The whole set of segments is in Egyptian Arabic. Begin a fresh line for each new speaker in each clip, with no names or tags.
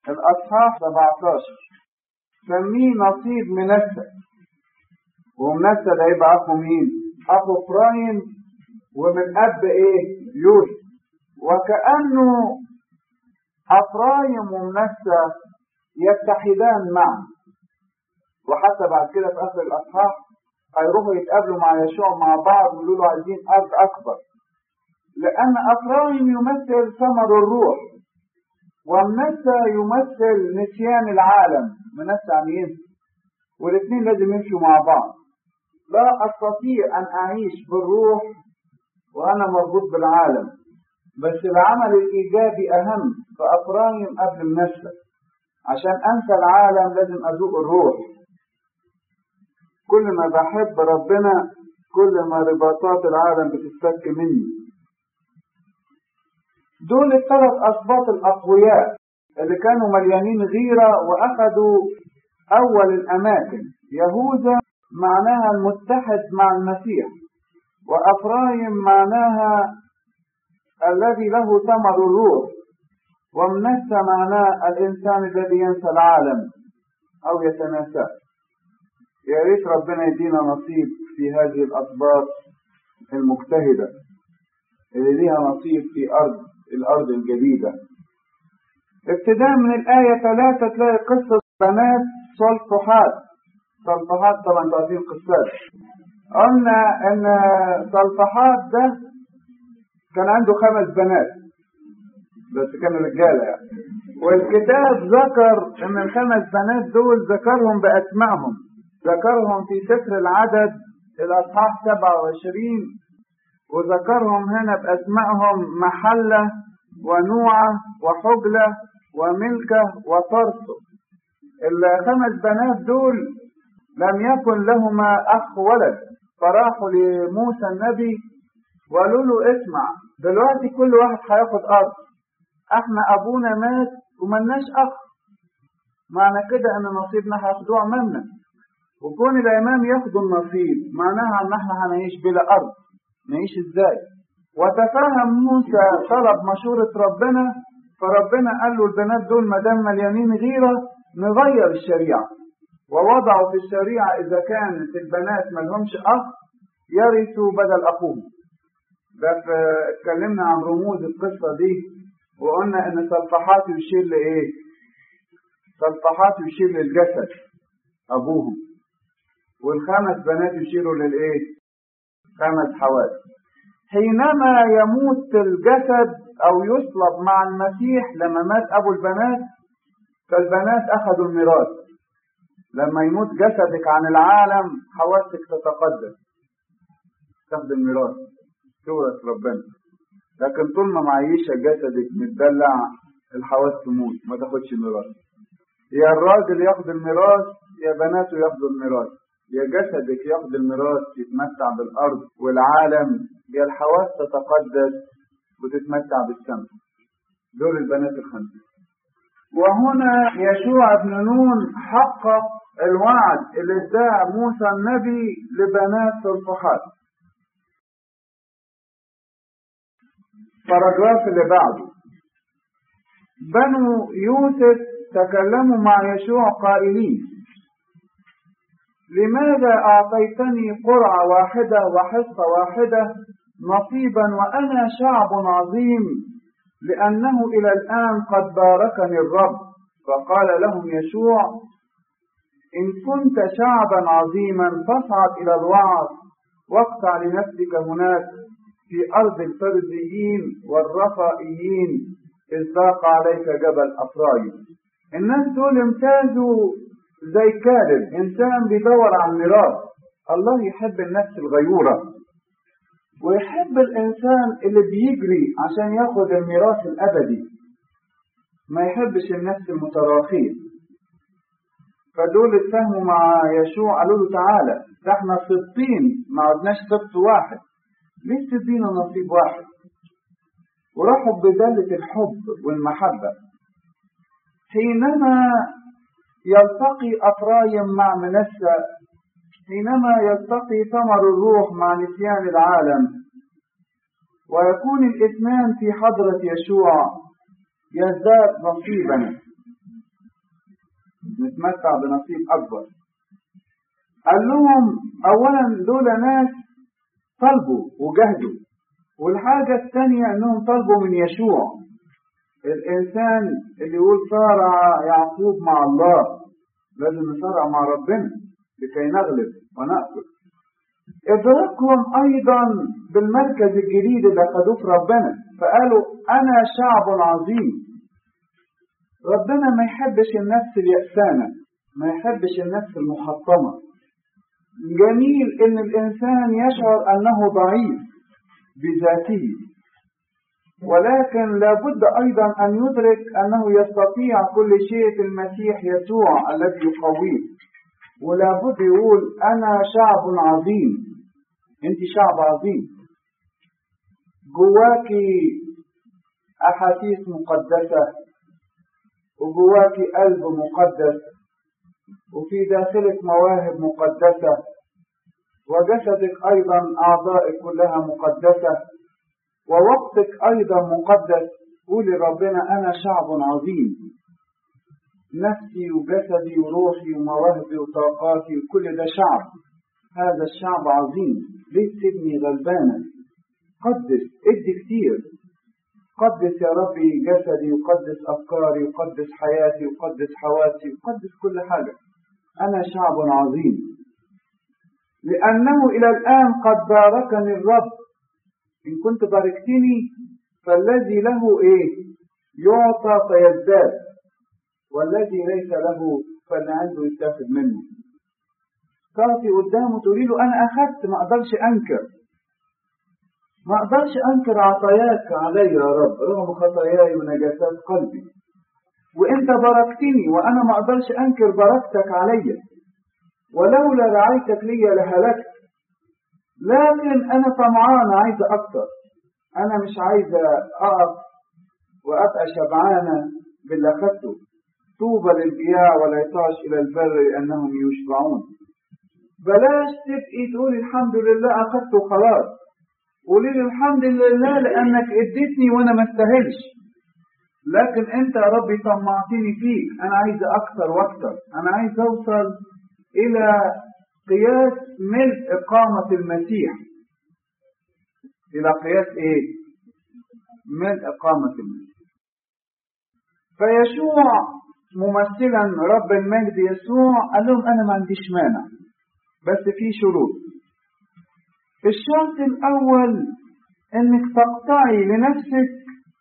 الأصحاح 17 سميه نصيب منسى ومنسى ده يبقى أخو مين؟ أخو إبراهيم ومن أب إيه؟ يوسف وكأنه أفرايم ومنسى يتحدان معا وحتى بعد كده في آخر الأصحاح هيروحوا يتقابلوا مع يشوع مع بعض ويقولوا له عايزين أرض أكبر لأن أفرايم يمثل ثمر الروح ومنسى يمثل نسيان العالم منسى مين؟ والاثنين لازم يمشوا مع بعض لا أستطيع أن أعيش بالروح وأنا مربوط بالعالم بس العمل الإيجابي أهم فأفرايم قبل منسى عشان أنسى العالم لازم أذوق الروح كل ما بحب ربنا كل ما رباطات العالم بتتفك مني دول الثلاث أسباط الأقوياء اللي كانوا مليانين غيرة وأخذوا أول الأماكن يهوذا معناها المتحد مع المسيح وأفرايم معناها الذي له ثمر الروح ومنسى معناه الإنسان الذي ينسى العالم أو يتناساه يا ريت ربنا يدينا نصيب في هذه الأسباط المجتهدة اللي ليها نصيب في أرض الأرض الجديدة ابتداء من الآية ثلاثة تلاقي قصة بنات صلفحات صلفحات طبعا تعرفين قصات قلنا ان صلفحات ده كان عنده خمس بنات بس كانوا رجاله يعني والكتاب ذكر ان الخمس بنات دول ذكرهم باسمائهم ذكرهم في سفر العدد الاصحاح 27 وذكرهم هنا باسمائهم محله ونوعه وحجله وملكه وطرسه الخمس بنات دول لم يكن لهما اخ ولد فراحوا لموسى النبي وقالوا له اسمع دلوقتي كل واحد هياخد ارض احنا ابونا مات وملناش اخ معنى كده ان نصيبنا هياخدوه عمامنا وكون الامام ياخدوا النصيب معناها ان احنا هنعيش بلا ارض نعيش ازاي وتفهم موسى طلب مشورة ربنا فربنا قال له البنات دول ما دام مليانين غيرة نغير الشريعة ووضعوا في الشريعة إذا كانت البنات ملهمش أخ يرثوا بدل أخوهم ده اتكلمنا عن رموز القصة دي وقلنا إن صلفحات يشير لإيه؟ صلفحات يشير للجسد أبوهم والخمس بنات يشيروا للإيه؟ خمس حوادث حينما يموت الجسد أو يصلب مع المسيح لما مات أبو البنات فالبنات أخذوا الميراث لما يموت جسدك عن العالم حواسك تتقدم تاخد الميراث تورث ربنا لكن طول ما معيشة جسدك متدلع الحواس تموت ما تاخدش الميراث يا الراجل ياخد الميراث يا بناته ياخدوا الميراث يا جسدك ياخد الميراث يتمتع بالأرض والعالم يا الحواس تتقدس وتتمتع بالسمع دول البنات الخمسة وهنا يشوع بن نون حقق الوعد اللي اداه موسى النبي لبنات صلفحات الباراجراف اللي بعده بنو يوسف تكلموا مع يشوع قائلين لماذا أعطيتني قرعة واحدة وحصة واحدة نصيبا وأنا شعب عظيم لأنه إلى الآن قد باركني الرب فقال لهم يشوع إن كنت شعبا عظيما فاصعد إلى الوعظ واقطع لنفسك هناك في أرض الفرزيين والرفائيين إذ ضاق عليك جبل أفرايم الناس دول امتازوا زي كالب إنسان بيدور على الميراث الله يحب النفس الغيورة ويحب الإنسان اللي بيجري عشان ياخد الميراث الأبدي ما يحبش النفس المتراخية فدول اتفهموا مع يشوع قالوا له تعالى ده احنا سبطين ما عدناش سبط واحد ليه تدينا نصيب واحد وراحوا بدالة الحب والمحبة حينما يلتقي أفرايم مع منسى حينما يلتقي ثمر الروح مع نسيان العالم ويكون الاثنان في حضرة يشوع يزداد نصيبا نتمتع بنصيب أكبر قال لهم أولا دول ناس طلبوا وجهدوا والحاجة الثانية أنهم طلبوا من يشوع الإنسان اللي يقول صارع يعقوب مع الله لازم نصارع مع ربنا لكي نغلب ونأكل إدراكهم أيضا بالمركز الجديد اللي أخذوه في ربنا فقالوا أنا شعب عظيم ربنا ما يحبش النفس اليأسانة ما يحبش النفس المحطمة جميل إن الإنسان يشعر أنه ضعيف بذاته ولكن لابد أيضا أن يدرك أنه يستطيع كل شيء في المسيح يسوع الذي يقويه ولابد يقول أنا شعب عظيم أنت شعب عظيم جواكي أحاسيس مقدسة وجواكي قلب مقدس وفي داخلك مواهب مقدسة وجسدك أيضا أعضائك كلها مقدسة ووقتك أيضا مقدس قولي ربنا أنا شعب عظيم نفسي وجسدي وروحي ومواهبي وطاقاتي وكل ده شعب هذا الشعب عظيم ليه تسيبني غلبانة قدس ادي كتير قدس يا ربي جسدي وقدس أفكاري وقدس حياتي وقدس حواسي وقدس كل حاجة أنا شعب عظيم لأنه إلى الآن قد باركني الرب إن كنت باركتني فالذي له إيه يعطى فيزداد والذي ليس له فاللي عنده يتاخد منه تقفي قدامه تقولي له أنا أخذت ما أقدرش أنكر ما أقدرش أنكر عطاياك علي يا رب رغم خطاياي ونجاسات قلبي وأنت باركتني وأنا ما أقدرش أنكر بركتك علي ولولا رعايتك لي لهلكت لكن أنا طمعانة عايزة أكتر أنا مش عايزة أقف وأبقى شبعانة باللي أخذته طوبى للجياع ولا يطعش إلى البر لأنهم يشبعون بلاش تبقي تقولي الحمد لله أخذته خلاص قولي لي الحمد لله لأنك اديتني وأنا ما استاهلش لكن أنت يا ربي طمعتني فيك أنا عايز أكتر وأكتر أنا عايز أوصل إلى قياس ملء إقامة المسيح إلى قياس إيه؟ ملء إقامة المسيح فيشوع ممثلا رب المجد يسوع قال لهم أنا ما عنديش مانع بس في شروط الشرط الأول إنك تقطعي لنفسك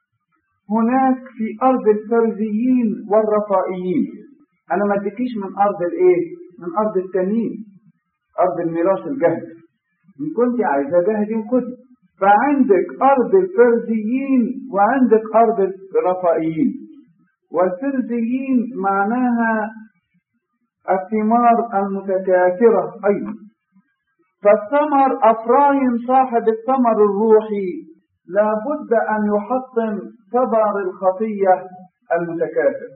هناك في أرض الفرزيين والرفائيين أنا ما اديكيش من أرض الإيه؟ من أرض التانيين أرض الميراث الجهد إن كنت عايزة جهدي وكنت فعندك أرض الفرزيين وعندك أرض الرفائيين والفرزيين معناها الثمار المتكاثرة أيضا فالثمر أفرايم صاحب الثمر الروحي لابد أن يحطم ثمر الخطية المتكاثر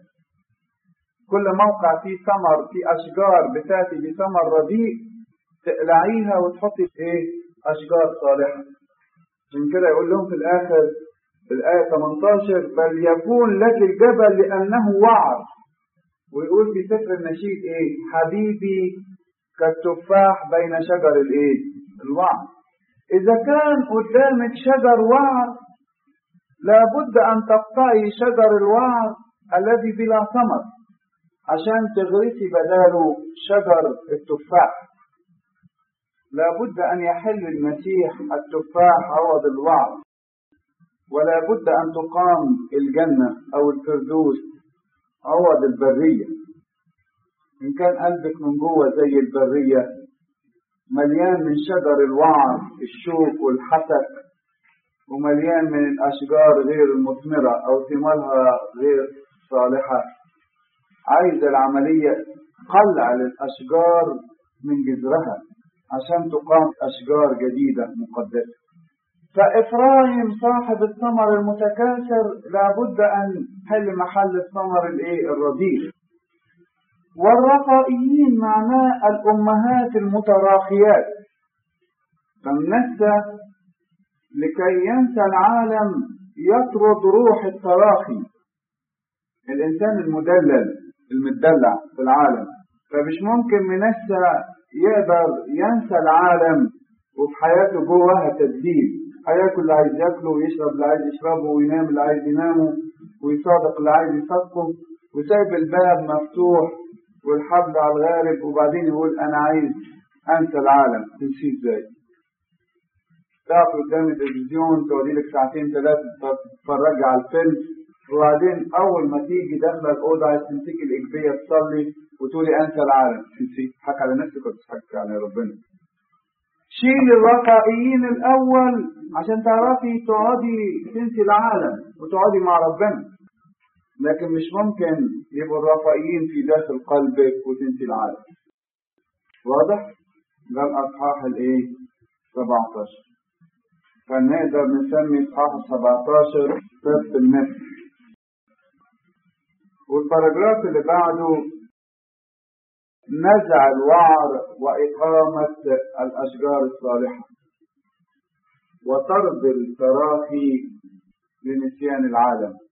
كل موقع فيه ثمر فيه أشجار بتاتي بثمر رديء تقلعيها وتحطي ايه أشجار صالحة عشان كده يقول لهم في الآخر في الآية 18 بل يكون لك الجبل لأنه وعر ويقول في سفر النشيد ايه حبيبي كالتفاح بين شجر الايه الوعر إذا كان قدامك شجر وعر لابد أن تقطعي شجر الوعر الذي بلا ثمر عشان تغرسي بداله شجر التفاح لابد أن يحل المسيح التفاح عوض الوعر ولا بد أن تقام الجنة أو الفردوس عوض البرية إن كان قلبك من جوه زي البرية مليان من شجر الوعر الشوك والحسك ومليان من الأشجار غير المثمرة أو ثمارها غير صالحة عايز العملية قلع للأشجار من جذرها عشان تقام أشجار جديدة مقدسة فإفرايم صاحب الثمر المتكاثر لابد أن حل محل الثمر الإيه الرديء والرفائيين معناه الأمهات المتراخيات فالنسى لكي ينسى العالم يطرد روح التراخي الإنسان المدلل المدلع في العالم فمش ممكن منسى يقدر ينسى العالم وفي حياته جواها تدليل هياكل اللي عايز ياكله ويشرب اللي عايز يشربه وينام اللي عايز ينامه ويصادق اللي عايز يصدقه وسايب الباب مفتوح والحبل على الغارب وبعدين يقول انا عايز انسى العالم تنسيه ازاي تقف قدام التلفزيون تقعدي لك ساعتين ثلاثة تتفرجي على الفيلم وبعدين أول ما تيجي داخلة الأوضة عايز تمسكي الإجبية تصلي وتقولي أنسى العالم تنسي تضحك على نفسك ولا تضحك على ربنا شيل الرفائيين الأول عشان تعرفي تقعدي تنسي العالم وتقعدي مع ربنا لكن مش ممكن يبقوا الرفائيين في داخل قلبك وتنسي العالم واضح؟ ده الأصحاح الإيه؟ 17 فنقدر نسمي إصحاح 17 سبت النفس والباراجراف اللي بعده نزع الوعر وإقامة الأشجار الصالحة وطرد التراخي لنسيان العالم